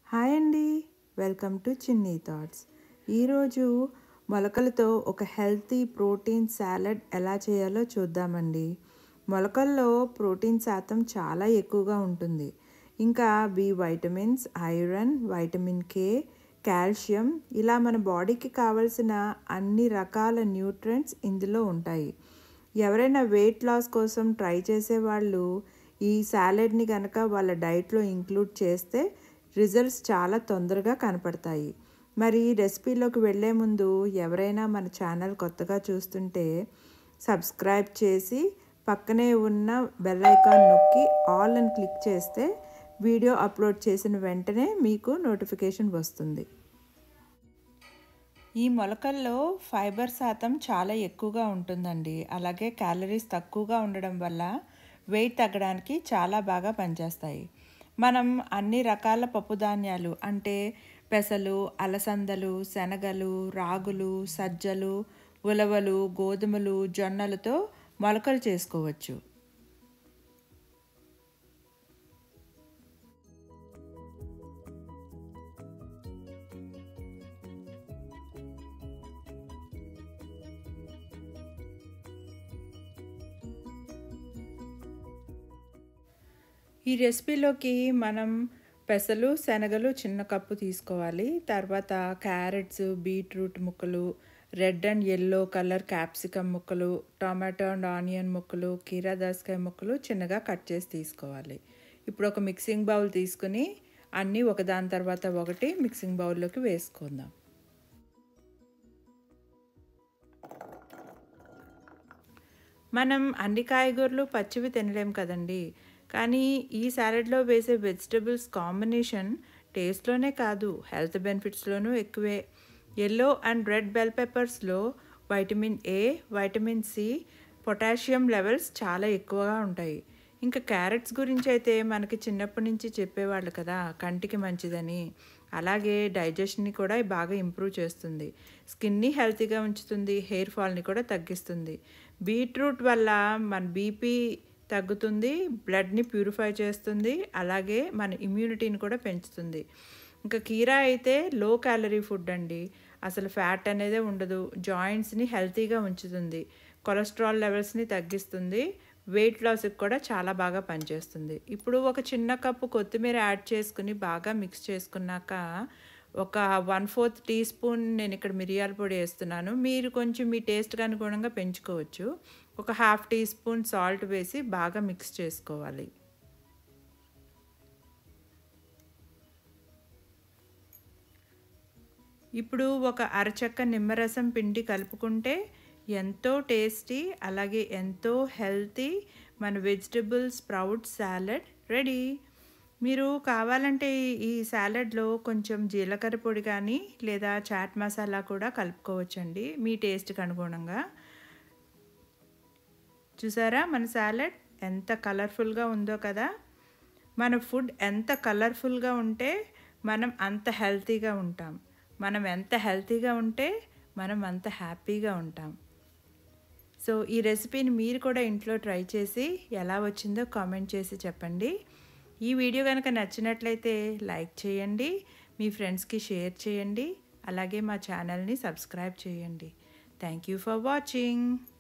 hi అండి welcome to Chinni thoughts ఈరోజు మొలకలతో ఒక హెల్తీ ప్రోటీన్ సాలడ్ ఎలా చేయాలో చూద్దామండి మొలకల్లో ప్రోటీన్ శాతం చాలా ఎక్కువగా ఉంటుంది ఇంకా B vitamins iron vitamin K calcium ఇలా మన బాడీకి కావలసిన అన్ని రకాల న్యూట్రియంట్స్ ఇందులో ఉంటాయి ఎవరైనా వెయిట్ లాస్ కోసం ట్రై చేసే వాళ్ళు ఈ సాలెడ్ని కనుక వాళ్ళ డైట్లో ఇంక్లూడ్ చేస్తే రిజల్ట్స్ చాలా తొందరగా కనపడతాయి మరి ఈ రెసిపీలోకి వెళ్ళే ముందు ఎవరైనా మన ఛానల్ కొత్తగా చూస్తుంటే సబ్స్క్రైబ్ చేసి పక్కనే ఉన్న బెల్ ఐకాన్ నొక్కి ఆల్ అని క్లిక్ చేస్తే వీడియో అప్లోడ్ చేసిన వెంటనే మీకు నోటిఫికేషన్ వస్తుంది ఈ మొలకల్లో ఫైబర్ శాతం చాలా ఎక్కువగా ఉంటుందండి అలాగే క్యాలరీస్ తక్కువగా ఉండడం వల్ల వెయిట్ తగ్గడానికి చాలా బాగా పనిచేస్తాయి మనం అన్ని రకాల పప్పుధాన్యాలు అంటే పెసలు అలసందలు శనగలు రాగులు సజ్జలు ఉలవలు గోధుమలు జొన్నలతో మొలకలు చేసుకోవచ్చు ఈ రెసిపీలోకి మనం పెసలు శనగలు చిన్న కప్పు తీసుకోవాలి తర్వాత క్యారెట్స్ బీట్రూట్ ముక్కలు red and yellow colour capsicum ముక్కలు టమాటో అండ్ ఆనియన్ ముక్కలు కీరా దోసకాయ ముక్కలు చిన్నగా కట్ చేసి తీసుకోవాలి ఇప్పుడు ఒక మిక్సింగ్ బౌల్ తీసుకుని అన్నీ ఒకదాని తర్వాత ఒకటి మిక్సింగ్ బౌల్లోకి వేసుకుందాం మనం అన్ని కాయగూరలు పచ్చివి తినలేం కదండి కానీ ఈ సాలెడ్లో వేసే వెజిటబుల్స్ కాంబినేషన్ టేస్ట్లోనే కాదు హెల్త్ బెనిఫిట్స్లోనూ ఎక్కువే ఎల్లో అండ్ రెడ్ బెల్ పెప్పర్స్లో vitamin A vitamin C potassium levels చాలా ఎక్కువగా ఉంటాయి ఇంకా క్యారెట్స్ గురించి అయితే మనకి చిన్నప్పటి నుంచి చెప్పేవాళ్ళు కదా కంటికి మంచిదని అలాగే డైజెషన్ని కూడా బాగా ఇంప్రూవ్ చేస్తుంది స్కిన్ని హెల్తీగా ఉంచుతుంది హెయిర్ ఫాల్ని కూడా తగ్గిస్తుంది బీట్రూట్ వల్ల మన బీపీ తగ్గుతుంది బ్లడ్ని ప్యూరిఫై చేస్తుంది అలాగే మన ఇమ్యూనిటీని కూడా పెంచుతుంది ఇంకా కీరా అయితే లో క్యాలరీ ఫుడ్ అండి అసలు ఫ్యాట్ అనేదే ఉండదు జాయింట్స్ని హెల్తీగా ఉంచుతుంది కొలెస్ట్రాల్ లెవెల్స్ని తగ్గిస్తుంది వెయిట్ లాస్కి కూడా చాలా బాగా పనిచేస్తుంది ఇప్పుడు ఒక చిన్న కప్పు కొత్తిమీర యాడ్ చేసుకుని బాగా మిక్స్ చేసుకున్నాక ఒక వన్ ఫోర్త్ టీ స్పూన్ నేను ఇక్కడ మిరియాల పొడి వేస్తున్నాను మీరు కొంచెం మీ టేస్ట్కి అనుగుణంగా పెంచుకోవచ్చు ఒక హాఫ్ టీ స్పూన్ సాల్ట్ వేసి బాగా మిక్స్ చేసుకోవాలి ఇప్పుడు ఒక అరచక్క నిమ్మరసం పిండి కలుపుకుంటే ఎంతో టేస్టీ అలాగే ఎంతో హెల్తీ మన వెజిటబుల్ స్ప్రౌట్ సాలెడ్ రెడీ మీరు కావాలంటే ఈ సాలెడ్లో కొంచెం జీలకర్ర పొడి కానీ లేదా చాట్ మసాలా కూడా కలుపుకోవచ్చండి మీ టేస్ట్కి అనుగుణంగా చూసారా మన సాలెడ్ ఎంత కలర్ఫుల్గా ఉందో కదా మన ఫుడ్ ఎంత కలర్ఫుల్గా ఉంటే మనం అంత హెల్తీగా ఉంటాం మనం ఎంత హెల్తీగా ఉంటే మనం అంత హ్యాపీగా ఉంటాం సో ఈ రెసిపీని మీరు కూడా ఇంట్లో ట్రై చేసి ఎలా వచ్చిందో కామెంట్ చేసి చెప్పండి ఈ వీడియో కనుక నచ్చినట్లయితే లైక్ చేయండి మీ ఫ్రెండ్స్కి షేర్ చేయండి అలాగే మా ఛానల్ని సబ్స్క్రైబ్ చేయండి థ్యాంక్ యూ ఫర్ వాచింగ్